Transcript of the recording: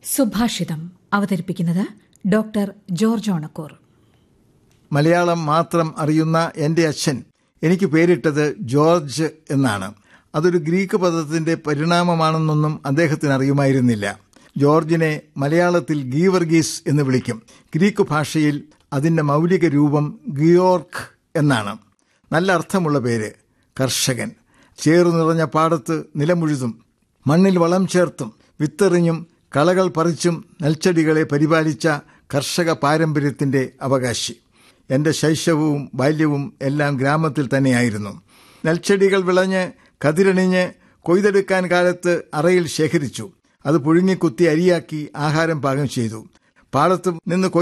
സുഭാഷിതം അവതരിപ്പിക്കുന്നത് doctor George Onakkoor Malayalam മാത്രം അറിയുന്ന എൻ്റെ അച്ഛൻ എനിക്ക് പേരിട്ടത് ജോർജ് എന്നാണ് അതൊരു ഗ്രീക്ക് പദത്തിന്റെ പരിണാമമാണെന്നൊന്നും അദ്ദേഹത്തിന് അറിയുമായിരുന്നില്ല ജോർജിനെ മലയാളത്തിൽ ഗീവർഗീസ് എന്ന് വിളിക്കും ഗ്രീക്ക് ഭാഷയിൽ അതിന്റെ മൗലിക രൂപം ഗിയോർക്ക് എന്നാണ് നല്ല അർത്ഥമുള്ള പേര് കർഷകൻ ചേറു നിറഞ്ഞ പാടത്ത് നിലമുഴുതും മണ്ണിൽ വളം ചേർത്തും വിത്തെറിഞ്ഞും കളകൾ പറിച്ചും നെൽച്ചെടികളെ പരിപാലിച്ച കർഷക പാരമ്പര്യത്തിന്റെ അവകാശി എന്റെ ശൈശവവും ബാല്യവും എല്ലാം ഗ്രാമത്തിൽ തന്നെയായിരുന്നു നെൽച്ചെടികൾ വിളഞ്ഞ് കതിരണിഞ്ഞ് കൊയ്തെടുക്കാൻ കാലത്ത് അറയിൽ ശേഖരിച്ചു അത് പുഴുങ്ങിക്കുത്തി അരിയാക്കി ആഹാരം പാകം ചെയ്തു പാടത്ത് നിന്ന്